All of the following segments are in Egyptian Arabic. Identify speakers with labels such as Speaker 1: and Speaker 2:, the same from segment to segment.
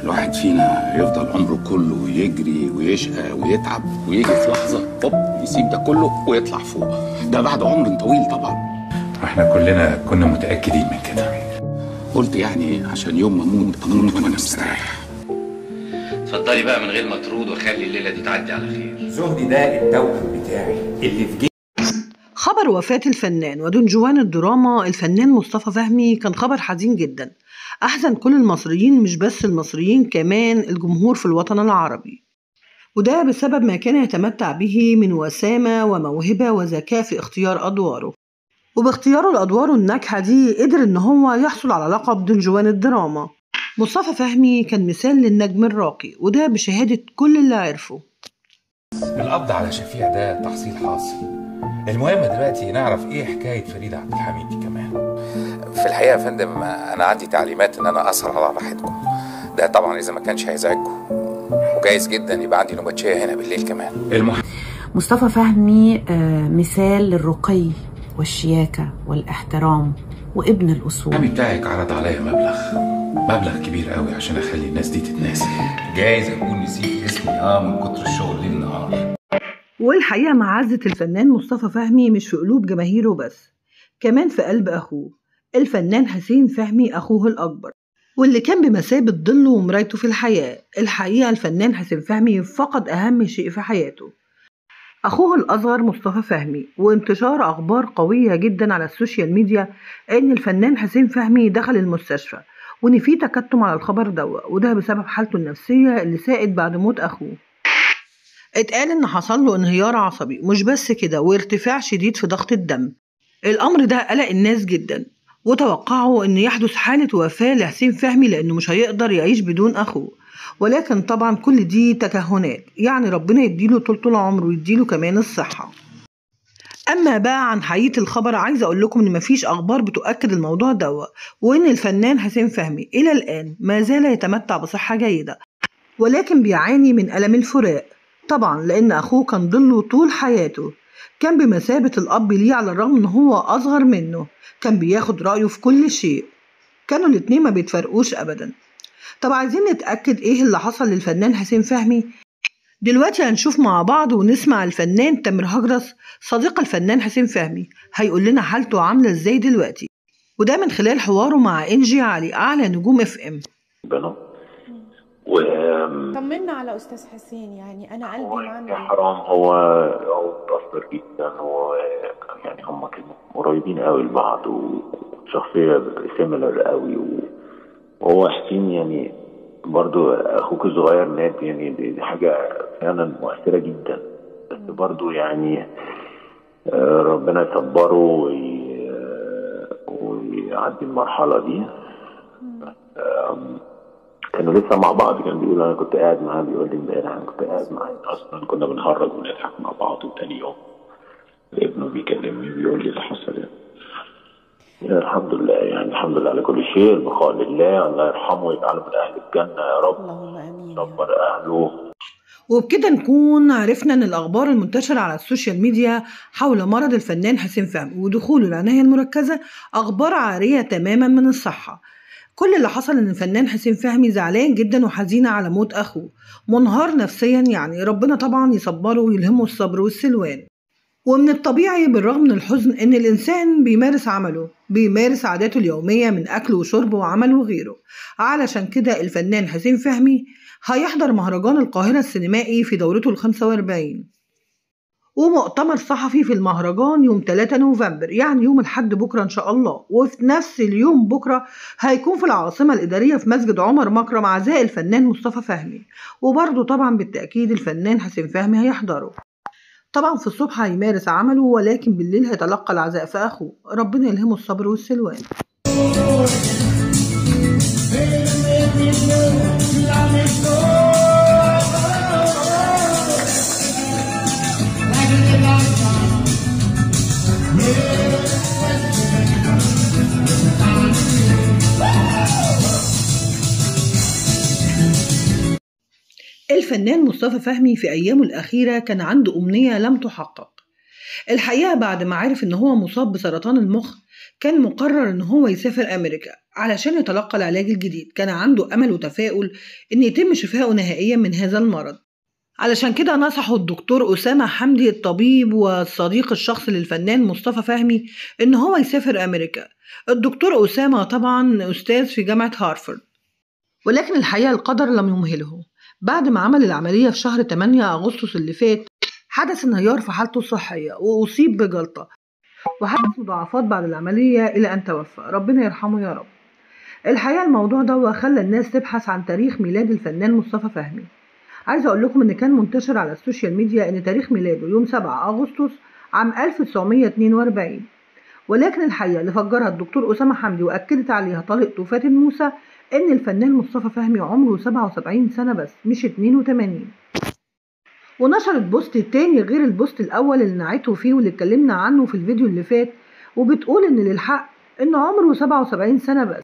Speaker 1: الواحد فينا يفضل عمره كله يجري ويشقى ويتعب ويجي في لحظة هوب يسيب ده كله ويطلع فوق ده بعد عمر طويل طبعا
Speaker 2: واحنا كلنا كنا متأكدين من كده
Speaker 1: قلت يعني عشان يوم ما اموت اموت وانا مستريح
Speaker 3: اتفضلي بقى من غير ما ترود وخلي الليله دي تعدي على خير
Speaker 2: زهدي ده التوأم بتاعي اللي في جيبي
Speaker 4: خبر وفاة الفنان ودنجوان الدراما الفنان مصطفى فهمي كان خبر حزين جدا أحزن كل المصريين مش بس المصريين كمان الجمهور في الوطن العربي وده بسبب ما كان يتمتع به من وسامة وموهبة وذكاء في اختيار أدواره وباختياره لأدواره الناجحة دي قدر إن هو يحصل على لقب دنجوان الدراما مصطفى فهمي كان مثال للنجم الراقي وده بشهادة كل اللي عرفه
Speaker 2: القبض على شفيع ده تحصيل حاصل المهم دلوقتي نعرف ايه حكاية فريدة عبد الحميد دي كمان
Speaker 5: في الحقيقه يا فندم انا عندي تعليمات ان انا اسهر على راحتكم ده طبعا اذا ما كانش هيزعجكم وجايز جدا يبقى عندي نوباتشيه هنا بالليل كمان
Speaker 2: المهم
Speaker 6: مصطفى فهمي آه، مثال للرقي والشياكة والاحترام وابن الأصول
Speaker 2: النبي بتاعك عرض عليا مبلغ مبلغ كبير قوي عشان اخلي الناس دي تتناسى
Speaker 3: جايز اكون نسيت اسمي اه من كتر الشغل ليل نهار
Speaker 4: والحقيقة معزة الفنان مصطفى فهمي مش في قلوب جماهيره بس كمان في قلب أخوه الفنان حسين فهمي أخوه الأكبر واللي كان بمثابة ظله ومرايته في الحياة الحقيقة الفنان حسين فهمي فقد أهم شيء في حياته أخوه الأصغر مصطفى فهمي وانتشار أخبار قوية جدا على السوشيال ميديا إن الفنان حسين فهمي دخل المستشفى وإن في تكتم على الخبر دوا وده بسبب حالته النفسية اللي ساءت بعد موت أخوه اتقال إن حصل له انهيار عصبي مش بس كده وارتفاع شديد في ضغط الدم الأمر ده قلق الناس جدا وتوقعوا إن يحدث حالة وفاة لحسين فهمي لأنه مش هيقدر يعيش بدون أخوه ولكن طبعا كل دي تكهنات يعني ربنا يديله طول العمر ويديله كمان الصحة أما بقى عن حقيقة الخبر عايزة أقول لكم إن مفيش أخبار بتؤكد الموضوع دوا وإن الفنان حسين فهمي إلى الآن ما زال يتمتع بصحة جيدة ولكن بيعاني من ألم الفراق طبعا لأن أخوه كان ضله طول حياته كان بمثابة الأب ليه على الرغم إن هو أصغر منه كان بياخد رأيه في كل شيء كانوا الاتنين ما بيتفرقوش أبدا طب عايزين نتأكد إيه اللي حصل للفنان حسين فهمي دلوقتي هنشوف مع بعض ونسمع الفنان تامر هجرس صديق الفنان حسين فهمي هيقول لنا حالته عاملة ازاي دلوقتي وده من خلال حواره مع انجي علي اعلى نجوم اف ام
Speaker 7: ربنا و
Speaker 8: طمنا على استاذ حسين يعني انا قلبي
Speaker 7: هو
Speaker 8: معاه
Speaker 7: يا حرام هو هو متأثر جدا و يعني هم كانوا قريبين قوي لبعض وشخصية سيميلر قوي و- وهو حسين يعني برضو أخوك الصغير مات يعني دي, دي حاجة فعلا مؤثرة جدا بس برضو يعني آه، ربنا يصبره وي- ويعدي المرحلة دي آم، كانوا لسه مع بعض كان بيقول انا كنت قاعد معاه بيقول لي امبارح انا كنت قاعد معاه اصلا كنا بنهرج ونضحك مع بعض وتاني يوم ابنه بيكلمني بيقول لي اللي حصل يعني. يا الحمد لله يعني الحمد لله على كل شيء البقاء لله الله يرحمه ويجعله من اهل الجنه يا رب
Speaker 8: اللهم امين
Speaker 7: يصبر اهله
Speaker 4: وبكده نكون عرفنا ان الاخبار المنتشره على السوشيال ميديا حول مرض الفنان حسين فهمي ودخوله العنايه المركزه اخبار عاريه تماما من الصحه كل اللي حصل ان الفنان حسين فهمي زعلان جدا وحزين على موت اخوه منهار نفسيا يعني ربنا طبعا يصبره ويلهمه الصبر والسلوان ومن الطبيعي بالرغم من الحزن ان الانسان بيمارس عمله بيمارس عاداته اليوميه من اكل وشرب وعمل وغيره علشان كده الفنان حسين فهمي هيحضر مهرجان القاهرة السينمائي في دورته ال 45 ومؤتمر صحفي في المهرجان يوم 3 نوفمبر يعني يوم الحد بكرة إن شاء الله وفي نفس اليوم بكرة هيكون في العاصمة الإدارية في مسجد عمر مكرم عزاء الفنان مصطفى فهمي وبرضه طبعا بالتأكيد الفنان حسين فهمي هيحضره طبعا في الصبح هيمارس عمله ولكن بالليل هيتلقى العزاء في أخوه ربنا يلهمه الصبر والسلوان الفنان مصطفى فهمي في أيامه الأخيرة كان عنده أمنية لم تحقق الحقيقة بعد ما عرف إن هو مصاب بسرطان المخ كان مقرر إن هو يسافر أمريكا علشان يتلقى العلاج الجديد كان عنده أمل وتفاؤل إن يتم شفائه نهائيا من هذا المرض علشان كده نصحه الدكتور أسامة حمدي الطبيب والصديق الشخصي للفنان مصطفى فهمي إن هو يسافر أمريكا الدكتور أسامة طبعا أستاذ في جامعة هارفارد ولكن الحقيقة القدر لم يمهله بعد ما عمل العملية في شهر 8 أغسطس اللي فات حدث انهيار في حالته الصحية وأصيب بجلطة وحدث مضاعفات بعد العملية إلى أن توفى ربنا يرحمه يا رب الحقيقة الموضوع ده خلى الناس تبحث عن تاريخ ميلاد الفنان مصطفى فهمي عايزة أقول لكم إن كان منتشر على السوشيال ميديا إن تاريخ ميلاده يوم 7 أغسطس عام 1942 ولكن الحقيقة اللي فجرها الدكتور أسامة حمدي وأكدت عليها طليقته فاتن موسى إن الفنان مصطفى فهمي عمره 77 سنة بس مش 82 ونشرت بوست تاني غير البوست الأول اللي نعيته فيه واللي اتكلمنا عنه في الفيديو اللي فات وبتقول إن للحق إن عمره 77 سنة بس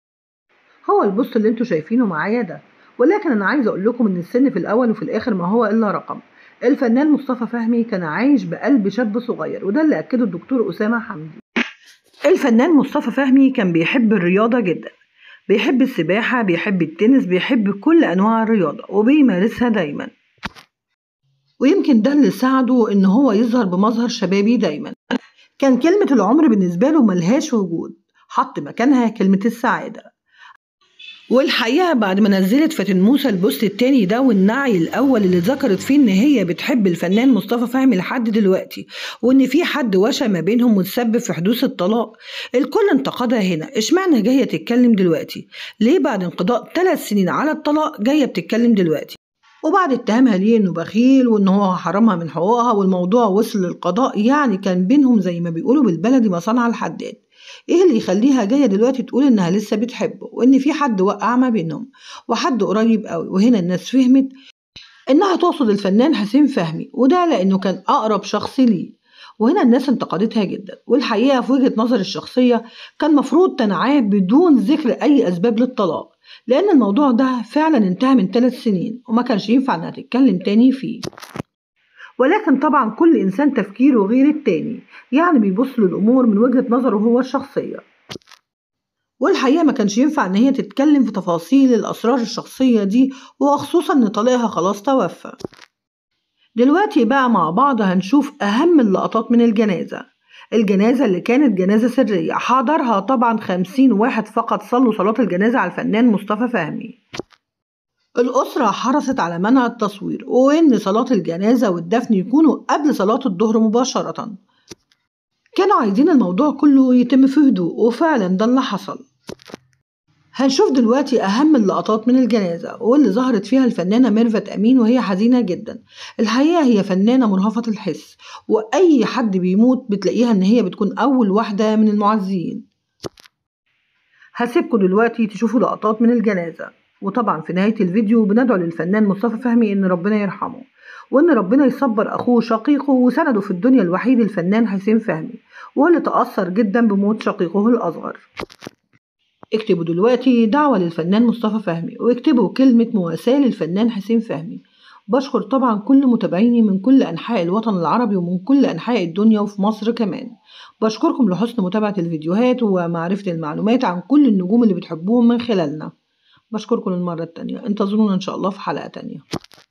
Speaker 4: هو البوست اللي انتوا شايفينه معايا ده ولكن أنا عايزة أقول لكم إن السن في الأول وفي الآخر ما هو إلا رقم الفنان مصطفى فهمي كان عايش بقلب شاب صغير وده اللي أكده الدكتور أسامة حمدي الفنان مصطفى فهمي كان بيحب الرياضة جدا بيحب السباحة بيحب التنس بيحب كل أنواع الرياضة وبيمارسها دايما ويمكن ده اللي ساعده إن هو يظهر بمظهر شبابي دايما كان كلمة العمر بالنسبة له ملهاش وجود حط مكانها كلمة السعادة والحقيقة بعد ما نزلت فاتن موسى البوست التاني ده والنعي الأول اللي ذكرت فيه إن هي بتحب الفنان مصطفى فهمي لحد دلوقتي وإن في حد وشى ما بينهم وتسبب في حدوث الطلاق الكل انتقدها هنا إشمعنى جاية تتكلم دلوقتي ليه بعد انقضاء ثلاث سنين على الطلاق جاية بتتكلم دلوقتي وبعد اتهامها ليه انه بخيل وان هو حرمها من حقوقها والموضوع وصل للقضاء يعني كان بينهم زي ما بيقولوا بالبلدي مصانع الحداد ايه اللي يخليها جايه دلوقتي تقول انها لسه بتحبه وان في حد وقع ما بينهم وحد قريب قوي وهنا الناس فهمت انها تقصد الفنان حسين فهمي وده لانه كان اقرب شخص ليه وهنا الناس انتقدتها جدا والحقيقه في وجهه نظري الشخصيه كان مفروض تنعاه بدون ذكر اي اسباب للطلاق لان الموضوع ده فعلا انتهى من ثلاث سنين وما كانش ينفع انها تتكلم تاني فيه ولكن طبعا كل إنسان تفكيره غير التاني يعني بيبص للأمور من وجهة نظره هو الشخصية والحقيقة ما كانش ينفع إن هي تتكلم في تفاصيل الأسرار الشخصية دي وخصوصا إن طليقها خلاص توفى دلوقتي بقى مع بعض هنشوف أهم اللقطات من الجنازة الجنازة اللي كانت جنازة سرية حضرها طبعا خمسين واحد فقط صلوا صلاة الجنازة على الفنان مصطفى فهمي الأسرة حرصت على منع التصوير وإن صلاة الجنازة والدفن يكونوا قبل صلاة الظهر مباشرة كانوا عايزين الموضوع كله يتم في هدوء وفعلا ده اللي حصل هنشوف دلوقتي أهم اللقطات من الجنازة واللي ظهرت فيها الفنانة ميرفت أمين وهي حزينة جدا الحقيقة هي فنانة مرهفة الحس وأي حد بيموت بتلاقيها إن هي بتكون أول واحدة من المعزيين هسيبكم دلوقتي تشوفوا لقطات من الجنازة وطبعا في نهاية الفيديو بندعو للفنان مصطفى فهمي إن ربنا يرحمه وإن ربنا يصبر أخوه شقيقه وسنده في الدنيا الوحيد الفنان حسين فهمي واللي تأثر جدا بموت شقيقه الأصغر اكتبوا دلوقتي دعوة للفنان مصطفى فهمي واكتبوا كلمة مواساة للفنان حسين فهمي بشكر طبعا كل متابعيني من كل أنحاء الوطن العربي ومن كل أنحاء الدنيا وفي مصر كمان بشكركم لحسن متابعة الفيديوهات ومعرفة المعلومات عن كل النجوم اللي بتحبوهم من خلالنا بشكركم المرة التانية انتظرونا إن شاء الله في حلقة تانية